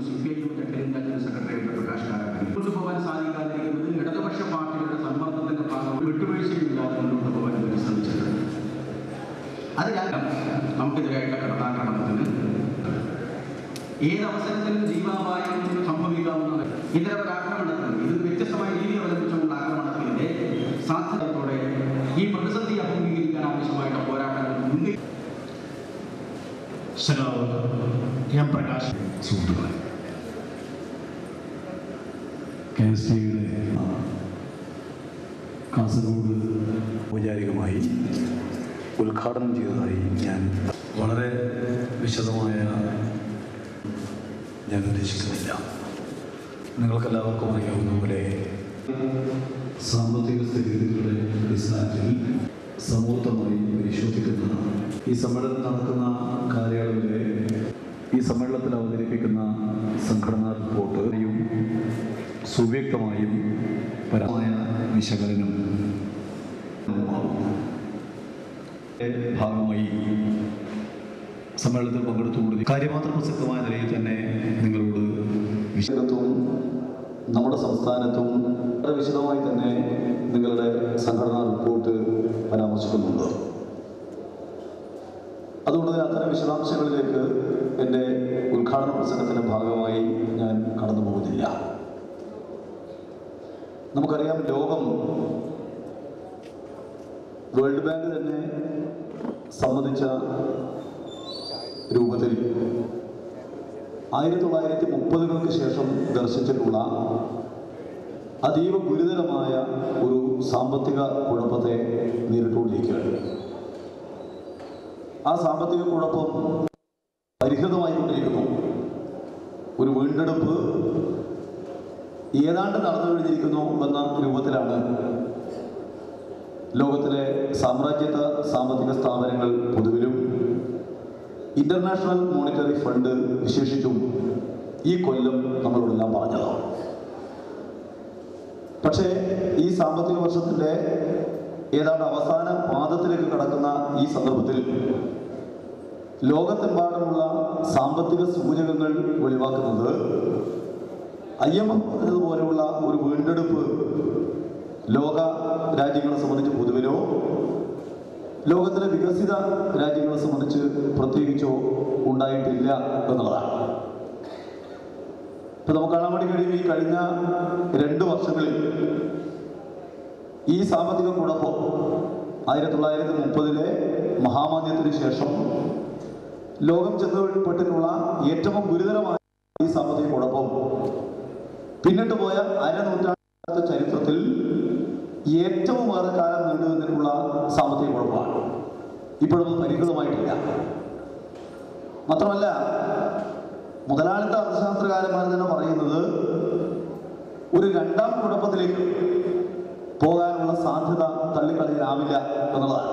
C P I അഖിലേന്ത്യാ general secretary Prakash Karat മുന്നോട്ട് പോകാൻ സാധിക്കാതിരിക്കുന്നത് ഇടതുപക്ഷ പാർട്ടികളുടെ സമ്മർദ്ദത്തിന്റെ ഭാഗം വിട്ടുവീഴ്ചയില്ലാതെ മുന്നോട്ട് പോകാൻ വേണ്ടി ശ്രമിച്ചിട്ടുണ്ട് അത് ഞാൻ നമുക്കെതിരായിട്ടുള്ള കടന്നാക്രമണത്തിന് ഏത് അവസരത്തിലും ജീവാപായം സംഭവിക്കാവുന്നതാണ് ഇത്തരം ഒരു ആക്രമണത്തിന് ഇത് വ്യത്യസ്തമായ രീതി അവലംബിച്ചുകൊണ്ടുള്ള ആക്രമണത്തിന്റെ സാധ്യതയോടെ ഈ പ്രതിസന്ധി അഭിമുഖീകരിക്കാൻ ആവശ്യമായിട്ട് പോരാട്ടങ്ങൾ മുന്നിൽ സഖാവ് എം പ്രകാശ് സുഹൃത്തുക്കളെ കെ എസ് ടിയുടെ കാസർഗോഡ് ഔപചാരികമായി ഉദ്ഘാടനം ചെയ്തതായി ഞാൻ വളരെ വിശദമായ ഞാൻ ഉദ്ദേശിക്കുന്നില്ല നിങ്ങൾക്കെല്ലാവർക്കും അറിയാവുന്ന പോലെ സാമ്പത്തിക സ്ഥിതിഗതികളുടെ അടിസ്ഥാനത്തിൽ സമൂർത്തമായി പരിശോധിക്കുന്ന ഈ സമ്മേളനം നടക്കുന്ന കാലയളവിലെ ഈ സമ്മേളനത്തിൽ അവതരിപ്പിക്കുന്ന സംഘടനാ റിപ്പോർട്ടും സുവ്യക്തമായും പരമായ വിശകലനം ഭാഗമായി സമ്മേളനത്തിൽ പങ്കെടുത്തുകൊണ്ട് കാര്യമാത്ര പ്രസക്തമായ നിലയിൽ തന്നെ നിങ്ങളോട് വിശദത്വം നമ്മുടെ സംസ്ഥാനത്തും വളരെ വിശദമായി തന്നെ നിങ്ങളുടെ സംഘടനാ റിപ്പോർട്ട് പരാമർശിക്കുന്നുണ്ട് അതുകൊണ്ട് തന്നെ അത്തരം വിശദാംശങ്ങളിലേക്ക് എൻ്റെ ഉദ്ഘാടന പ്രസംഗത്തിൻ്റെ ഭാഗമായി ഞാൻ കടന്നു പോകുന്നില്ല നമുക്കറിയാം ലോകം വേൾഡ് ബാങ്ക് തന്നെ സമ്മതിച്ച രൂപത്തിൽ ആയിരത്തി തൊള്ളായിരത്തി മുപ്പതുകൾക്ക് ശേഷം ദർശിച്ചിട്ടുള്ള അതീവ ഗുരുതരമായ ഒരു സാമ്പത്തിക കുഴപ്പത്തെ നേരിട്ടുകൊണ്ടിരിക്കുകയാണ് ആ സാമ്പത്തിക കുഴപ്പം പരിഹൃതമായിക്കൊണ്ടിരിക്കുന്നു ഒരു വീണ്ടെടുപ്പ് ഏതാണ്ട് നടന്നു കഴിഞ്ഞിരിക്കുന്നു എന്ന രൂപത്തിലാണ് ലോകത്തിലെ സാമ്രാജ്യത്വ സാമ്പത്തിക സ്ഥാപനങ്ങൾ പൊതുവിലും ഇന്റർനാഷണൽ മോണിറ്ററി ഫണ്ട് വിശേഷിച്ചും ഈ കൊല്ലം നമ്മളോടെല്ലാം പറഞ്ഞതാണ് പക്ഷേ ഈ സാമ്പത്തിക വർഷത്തിൻ്റെ ഏതാണ്ട് അവസാന പാദത്തിലേക്ക് കടക്കുന്ന ഈ സന്ദർഭത്തിൽ ലോകത്തെമ്പാടുമുള്ള സാമ്പത്തിക സൂചകങ്ങൾ വെളിവാക്കുന്നത് ഐ എം എഫ് പറഞ്ഞതുപോലെയുള്ള ഒരു വീണ്ടെടുപ്പ് ലോക രാജ്യങ്ങളെ സംബന്ധിച്ച് പൊതുവിലോ ലോകത്തിലെ വികസിത രാജ്യങ്ങളെ സംബന്ധിച്ച് പ്രത്യേകിച്ചോ ഉണ്ടായിട്ടില്ല എന്നുള്ളതാണ് ഇപ്പൊ നമുക്ക് കാണാൻ വേണ്ടി കഴിയും ഈ കഴിഞ്ഞ രണ്ട് വർഷങ്ങളിൽ ഈ സാമ്പത്തിക കുഴപ്പം ആയിരത്തി തൊള്ളായിരത്തി മുപ്പതിലെ മഹാമാന്ദ്യത്തിന് ശേഷം ലോകം ചെന്നപ്പെട്ടിട്ടുള്ള ഏറ്റവും ഗുരുതരമായ ഈ സാമ്പത്തിക കുഴപ്പം പിന്നിട്ട് പോയ അരനൂറ്റാണ്ട് ചരിത്രത്തിൽ ഏറ്റവും ഏറെ കാലം നീണ്ടു നിന്നിട്ടുള്ള സാമ്പത്തിക കുഴപ്പമാണ് ഇപ്പോഴൊന്നും പരിഹൃതമായിട്ടില്ല മാത്രമല്ല മുതലാളിത്ത അർത്ഥശാസ്ത്രകാരന്മാർ തന്നെ പറയുന്നത് ഒരു രണ്ടാം കുഴപ്പത്തിലേക്ക് പോകാനുള്ള സാധ്യത തള്ളിക്കളയാനാവില്ല എന്നുള്ളതാണ്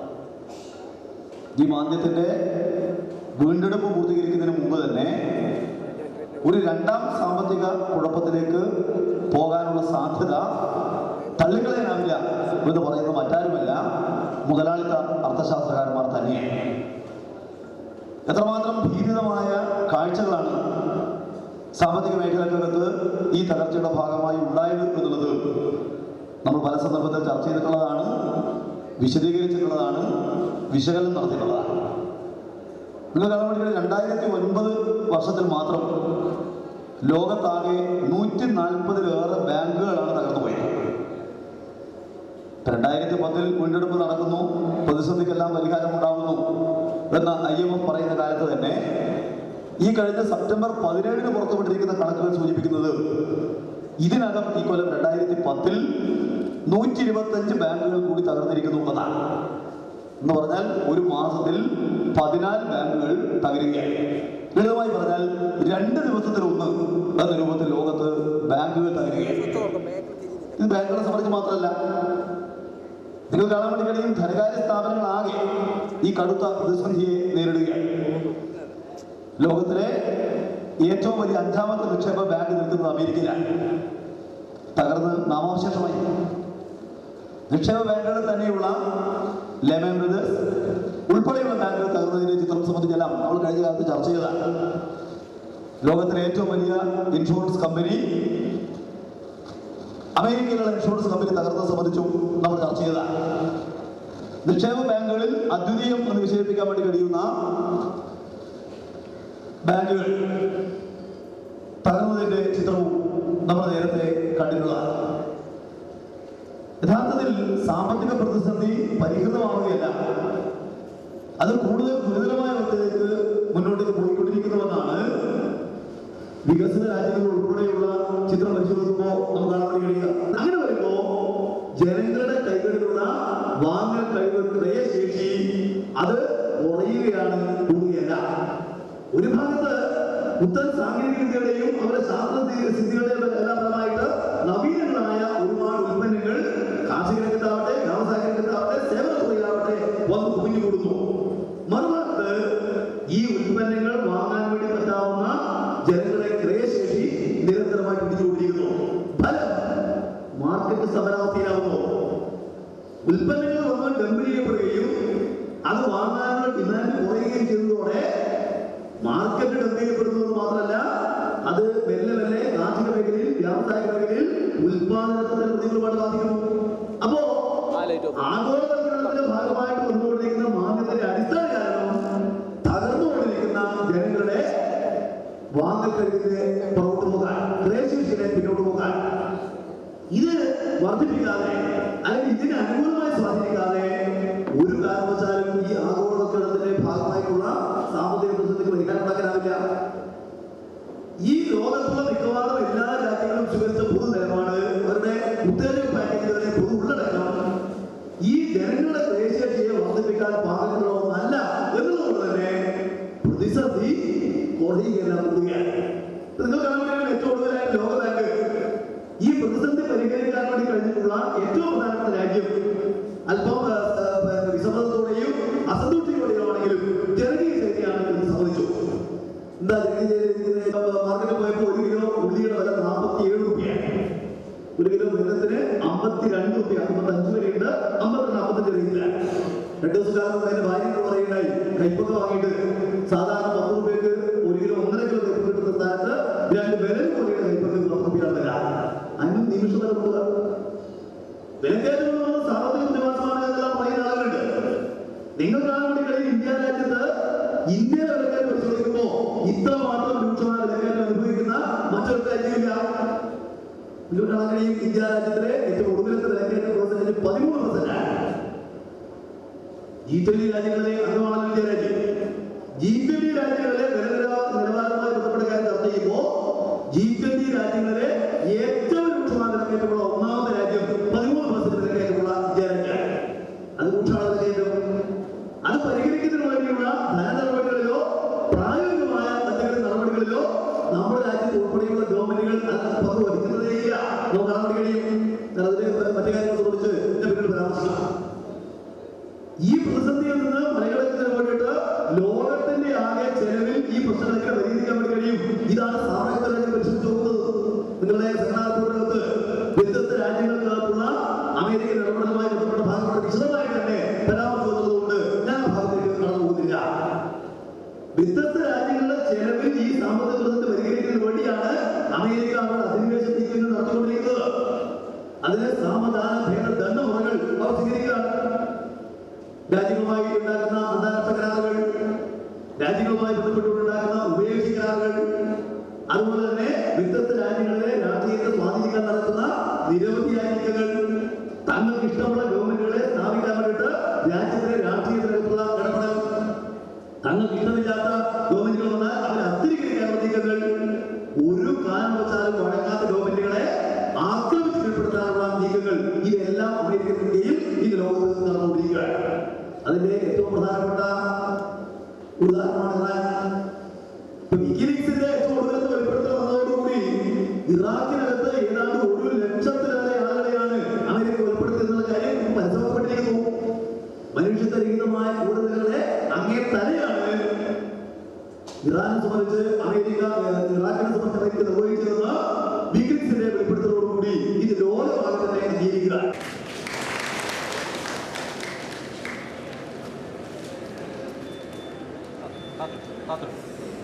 ഈ മാന്ദ്യത്തിന്റെ വീണ്ടെടുപ്പ് പൂർത്തീകരിക്കുന്നതിന് മുമ്പ് തന്നെ ഒരു രണ്ടാം സാമ്പത്തിക കുഴപ്പത്തിലേക്ക് പോകാനുള്ള സാധ്യത തള്ളിക്കളയാനാവില്ല എന്ന് പറയുന്നത് മറ്റാരുമല്ല മുതലാളിത്ത അർത്ഥശാസ്ത്രകാരന്മാർ തന്നെയാണ് എത്രമാത്രം ഭീതിതമായ കാഴ്ചകളാണ് സാമ്പത്തിക മേഖലക്കകത്ത് ഈ തകർച്ചയുടെ ഭാഗമായി ഉണ്ടായത് എന്നുള്ളത് നമ്മൾ പല സന്ദർഭത്തിൽ ചർച്ച ചെയ്തിട്ടുള്ളതാണ് വിശദീകരിച്ചിട്ടുള്ളതാണ് വിശകലനം നടത്തിയിട്ടുള്ളതാണ് നിങ്ങൾ കാണാൻ വേണ്ടി രണ്ടായിരത്തി ഒൻപത് വർഷത്തിൽ മാത്രം ലോകത്താകെ നൂറ്റി നാൽപ്പതിലേറെ ബാങ്കുകളാണ് തകർന്നു പോയത് രണ്ടായിരത്തി പത്തിൽ വീണ്ടെടുപ്പ് നടക്കുന്നു പ്രതിസന്ധിക്കെല്ലാം പരിഹാരം ഉണ്ടാകുന്നു എന്ന ഐ എം എഫ് പറയുന്ന കാലത്ത് തന്നെ ഈ കഴിഞ്ഞ സെപ്റ്റംബർ പതിനേഴിന് പുറത്തുവിട്ടിരിക്കുന്ന കണക്കുകൾ സൂചിപ്പിക്കുന്നത് ഇതിനകം ഈ കൊല്ലം രണ്ടായിരത്തി പത്തിൽ നൂറ്റി ഇരുപത്തഞ്ച് ബാങ്കുകൾ കൂടി തകർന്നിരിക്കുന്നു എന്നാണ് എന്ന് പറഞ്ഞാൽ ഒരു മാസത്തിൽ പതിനാല് ബാങ്കുകൾ തകരുകയാണ് ലളിതമായി പറഞ്ഞാൽ രണ്ട് ദിവസത്തിൽ ഒന്ന് എന്ന രൂപത്തിൽ ലോകത്ത് ബാങ്കുകൾ തകരുകയാണ് ഇത് ബാങ്കുകളെ സംബന്ധിച്ച് മാത്രമല്ല നിങ്ങൾ കാണാൻ വേണ്ടി കഴിയും ധനകാര്യ സ്ഥാപനങ്ങളാകെ ഈ കടുത്ത പ്രതിസന്ധിയെ നേരിടുകയാണ് ലോകത്തിലെ ഏറ്റവും വലിയ അഞ്ചാമത്തെ നിക്ഷേപ ബാങ്ക് നിൽക്കുന്നത് അമേരിക്കയിലാണ് തകർന്ന് നാമാവശേഷമായി നിക്ഷേപ ബാങ്കുകളിൽ തന്നെയുള്ള ലെമൻ ബ്രദേഴ്സ് ഉൾപ്പെടെയുള്ള ബാങ്കുകൾ തകർന്നതിന്റെ ചിത്രം സംബന്ധിച്ചെല്ലാം നമ്മൾ കഴിഞ്ഞ കാലത്ത് ചർച്ച ചെയ്തതാണ് ലോകത്തിലെ ഏറ്റവും വലിയ ഇൻഷുറൻസ് കമ്പനി അമേരിക്കയിലുള്ള ഇൻഷുറൻസ് കമ്പനി തകർന്നത് സംബന്ധിച്ചും നമ്മൾ ചർച്ച ചെയ്തതാണ് നിക്ഷേപ ബാങ്കുകളിൽ അദ്വിതീയം എന്ന് വിശേഷിപ്പിക്കാൻ വേണ്ടി കഴിയുന്ന ബാങ്കുകൾ തകർന്നതിന്റെ ചിത്രവും നമ്മൾ നേരത്തെ കണ്ടിട്ടുള്ളതാണ് യഥാർത്ഥത്തിൽ സാമ്പത്തിക പ്രതിസന്ധി പരിഹൃതമാവുകയല്ല അത് കൂടുതൽ ഗുരുതരമായ അവസ്ഥയിലേക്ക് മുന്നോട്ടേക്ക് പോയിക്കൊണ്ടിരിക്കുന്നുവെന്നാണ് വികസിത രാജ്യങ്ങൾ ഉൾപ്പെടെയുള്ള ചിത്രം പരിശോധിക്കുമ്പോൾ നമുക്ക് കാണാൻ വേണ്ടി കഴിയുക അങ്ങനെ വരുമ്പോ ജനങ്ങളുടെ കൈകളിലുള്ള വാങ്ങൽ കഴിവ് ക്രയശേഷി അത് കുറയുകയാണ് കൂടുകയല്ല ഒരു ഭാഗത്ത് പുത്തൻ സാങ്കേതിക വിദ്യയുടെയും അവരുടെ ശാസ്ത്ര സിദ്ധികളുടെയും എല്ലാം ഫലമായിട്ട് നവീനങ്ങളായ ഒരുപാട് ഉൽപ്പന്നങ്ങൾ കാർഷിക രംഗത്താവട്ടെ വ്യാവസായിക രംഗത്താവട്ടെ സേവന തുറയിലാവട്ടെ വന്ന് കുമിഞ്ഞുകൂടുന്നു മറുഭാഗത്ത് ഈ ഉൽപ്പന്നങ്ങൾ വാങ്ങാൻ വേണ്ടി പറ്റാവുന്ന ജനങ്ങളുടെ ക്രയശേഷി നിരന്തരമായിട്ട് പിടിച്ചുകൊണ്ടിരിക്കുന്നു ഫലം മാർക്കറ്റ് സമരാവസ്ഥയിലാവുന്നു ഉൽപ്പന്നങ്ങൾ വന്ന് ഡംപ് ചെയ്യപ്പെടുകയും അത് വാങ്ങാനുള്ള ഡിമാൻഡ് കുറയുകയും ചെയ്യുന്നതോടെ മാർക്കറ്റ് ഡംപ് ചെയ്യപ്പെടുന്നത് മാത്രമല്ല അത് മെല്ലെ മെല്ലെ കാർഷിക മേഖലയിൽ വ്യാവസായിക മേഖലയിൽ ഉൽപാദനത്തെ തന്നെ പ്രതികൂലമായിട്ട് ബാധിക്കുന്നു അപ്പോ ആഗോളവൽക്കരണത്തിന്റെ ഭാഗമായിട്ട് വന്നുകൊണ്ടിരിക്കുന്ന മാന്ദ്യത്തിന്റെ അടിസ്ഥാന കാരണം തകർന്നുകൊണ്ടിരിക്കുന്ന ജനങ്ങളുടെ വാങ്ങൽ കഴിവിന്റെ പുറത്തു പോകാൻ ക്രയശേഷിയുടെ പിന്നോട്ട് പോകാൻ ഇത് വർദ്ധിപ്പിക്കാതെ അല്ലെങ്കിൽ ഇതിന് അനുകൂലമായി സ്വാധീനിക്കാതെ ഒരു കാരണവശാലും ഈ ആഗോളവൽക്കരണത്തിന്റെ ഭാഗമായിട്ടുള്ള സാമ്പത്തിക പ്രതിസന്ധിക്ക് പരിഹാരം ഉണ്ടാക്കാനാവില്ല ഈ ലോകത്തുള്ള മിക്കവാറും എല്ലാ രാജ്യങ്ങളും സ്വീകരിച്ച പൊതു നിലപാട് അവരുടെ ഉത്തേജക പാക്കേജുകളുടെ പൊതു ഉള്ളടക്കം ഈ ജനങ്ങളുടെ ക്രയശേഷിയെ വർദ്ധിപ്പിക്കാൻ പാകമുള്ള ഒന്നല്ല എന്നതുകൊണ്ട് തന്നെ പ്രതിസന്ധി കുറയുകയല്ല കൂടുകയാണ് ഇപ്പൊ നിങ്ങൾ കാണാൻ വേണ്ടി ഏറ്റവും കൂടുതലായി ലോക ബാങ്ക് ഈ പ്രതിസന്ധി പരിഹരിക്കാൻ വേണ്ടി കഴിഞ്ഞിട്ടുള്ള ഏറ്റവും പ്രധാനപ്പെട്ട രാജ്യം അല്പം ആ, ആ, വിസമ്മതത്തോടെയും അസന്തോഷത്തോടെയുമാണെങ്കിലും ജനകീയ ശൈലിയാണ് ഇത് സംഭവിച്ചു എന്താ മാർക്കറ്റിൽ പോയപ്പോൾ ഒരു കിലോ ഉള്ളിയുടെ വില നാൽപ്പത്തി ഏഴ് രൂപയാണ് ഒരു കിലോ വെള്ളത്തിന് അമ്പത്തി രണ്ട് രൂപ അമ്പത്തഞ്ച് വരെയുണ്ട് അമ്പത്തി നാൽപ്പത്തഞ്ച് വരെയില്ല രണ്ടു ദിവസക്കാലം അതിന്റെ ഭാര്യ പറയുണ്ടായി കൈപ്പൊക്കെ വാങ്ങിയിട്ട് സാധാരണ പത്ത് രൂപയ്ക്ക് ഒരു കിലോ ഒന്നര കിലോ കൈപ്പൊക്കെ കിട്ടുന്ന സ്ഥാനത്ത് രണ്ട് വിരൽ കോടിയുടെ കൈപ്പൊക്കെ പത്ത് രൂപയാണ് വില അതിനും നിമിഷം വില കൊടുക്കുക വിലക്കയറ്റം സാമ്പത്തിക പ്രതിഭാസമാണ് എന്നെല്ലാം പറയുന്ന ആളുകളുണ്ട് നിങ്ങൾ കാണാൻ വേണ്ടി കഴിയും ഇന്ത്യ രാജ്യത്ത് ഇന്ത്യയിലെ വിലക്കയറ്റം പരിശോധിക്കുമ്പോൾ ഇത്ര മാത്രം രൂക്ഷമായ വിലക്കയറ്റം അനുഭവിക്കുന്ന മറ്റൊരു രാജ്യമില്ല നിങ്ങൾ കാണാൻ കഴിയും ഇന്ത്യ രാജ്യത്തിലെ ഏറ്റവും ഒടുവിലത്തെ വിലക്കയറ്റ പെർസെന്റേജ് പതിമൂന്ന് പെർസെന്റാണ് ജി ട്വന്റി രാജ്യങ്ങളിലെ അംഗമാണല്ലോ ഇന്ത്യ രാജ്യം ജി ട്വന്റി രാജ്യങ്ങളിലെ വില നിലവാ- നിലവാരവുമായി ബന്ധപ്പെട്ട കാര്യം ചർച്ച ചെയ്യുമ്പോൾ ജി ട്വന്റി രാജ്യങ്ങളിലെ ഏറ്റവും രൂക്ഷമായ വിലക്കയറ്റമുള്ള ഒന്നാമത്തെ രാജ്യം പതിമൂന്ന് പെർസെന്റ് വിലക്കയറ്റമുള്ള ഇന്ത്യ രാജ്യമാണ് അത് രൂക്ഷമാണ് വിലക്കയറ്റം അത് പരിഹരിക്കുന്നതിന് വേണ്ടിയുള്ള ധന നടപടികളിലോ പ്രായോഗികമായ എന്തെങ്കിലും നടപടികളിലോ നമ്മുടെ രാജ്യത്ത് ഉൾപ്പെടെയുള്ള ഗവൺമെന്റുകൾ അത് പങ്ക് വഹിക്കുന്നതേയില്ല നമുക്ക് കാണാൻ വേണ്ടി കഴിയും ഞാൻ അതിന് മറ്റു കാര്യങ്ങൾ സംബന്ധിച്ച് എന്റെ പിന്നീട് പരാമർശിക്കാം ഈ പ്രതിസന്ധിയിൽ നിന്ന് മറികടക്കുന്നതിന് വേണ്ടിയിട്ട് ലോകത്തിന്റെ ആകെ ചെലവിൽ ഈ പ്രശ്നങ്ങളൊക്കെ പരിഹരിക്കാൻ വേണ്ടി കഴിയും ഇതാണ് സാമൂഹിക രാജ്യം പരിശോധിച്ച് നോക്കുന്നത് നിങ്ങളുടെ സെക്രട്ടറിനകത്ത് വ്യത്യസ്ത രാജ്യങ്ങൾക്കകത്തുള്ള അമേരിക്കൻ ഇടപെടലുമായി ബന്ധപ്പെട്ട ഭാഗങ്ങൾ വിശദമായി തന്നെ പരാമർശിക്കുന്നതുകൊണ്ട് ഞാൻ ആ ഭാഗത്തേക്ക് കടന്നു പോകുന്നില്ല വ്യത്യസ്ത രാജ്യങ്ങളുടെ ചെലവിൽ ഈ സാമ്പത്തിക പ്രതിസന്ധി പരിഹരിക്കുന്നതിന് വേണ്ടിയാണ് അമേരിക്ക അവരുടെ അധിനിവേശ നീക്കങ്ങൾ നടത്തിക്കൊണ്ടിരിക്കുന്നത് അതിന് സാമധാന ഭേദ ദണ്ഡമുറകൾ അവർ സ്വീകരിക്കുകയാണ് രാജ്യങ്ങളുമായി ഉണ്ടാക്കുന്ന അന്താരാഷ്ട്ര കരാറുകൾ രാജ്യങ്ങളുമായി ബന്ധപ്പെട്ടുകൊണ്ടുണ്ടാക്കുന്ന ഉഭയകക്ഷി കരാറുകൾ അതുപോലെ തന്നെ വ്യത്യസ്ത രാജ്യങ്ങളിലെ രാഷ്ട്രീയത്തെ സ്വാധീനിക്കാൻ നടത്തുന്ന നിരവധി രാജ്യങ്ങൾ തങ്ങൾക്ക് ഇഷ്ടമുള്ള ഗവൺമെന്റുകളെ സ്ഥാപിക്കാൻ വേണ്ടിയിട്ട് രാജ്യത്തിലെ രാഷ്ട്രീയത്തിലുള്ള ഇടപെടൽ തങ്ങൾക്ക് ഇഷ്ടമില്ലാത്ത ഗവൺമെന്റുകൾ വന്നാൽ അവരെ അസ്ഥിരീകരിക്കാനുള്ള നീക്കങ്ങൾ ഒരു കാരണവശാലും വഴങ്ങാത്ത ഗവൺമെന്റുകളെ ആക്രമിച്ച് കീഴ്പ്പെടുത്താനുള്ള നീക്കങ്ങൾ ഇതെല്ലാം അമേരിക്കത്തിന്റെയും ഈ ലോകത്ത് നടന്നുകൊണ്ടിരിക്കുകയാണ് അതിന്റെ ഏറ്റവും പ്രധാനപ്പെട്ട ഉദാഹരണമാണ് ഇറാൻ ഇപ്പൊ വിക്കിലീക്സിന്റെ ഏറ്റവും ഒടുവിലത്തെ വെളിപ്പെടുത്തൽ വന്നതോടുകൂടി ഇറാഖിനകത്ത് ഏതാണ്ട് ഒരു ലക്ഷത്തിലേറെ ആളുകളെയാണ് അമേരിക്ക വെളിപ്പെടുത്തിയെന്നുള്ള കാര്യം ഇപ്പൊ മനസ്സിലാക്കപ്പെട്ടിരിക്കുന്നു മനുഷ്യത്വരഹിതമായ കൂടുതലുകളെ അങ്ങേ തലയാണ് ഇറാനെ സംബന്ധിച്ച് അമേരിക്ക ഏഹ്, ഇറാഖിനെ സംബന്ധിച്ച് അമേരിക്ക നിർവഹിച്ചിരുന്ന വിക്കിലീക്സിന്റെ വെളിപ്പെടുത്തലോടുകൂടി ഇത് ലോകമാകെ തന്നെ അംഗീകരിക്കുക മാത്രം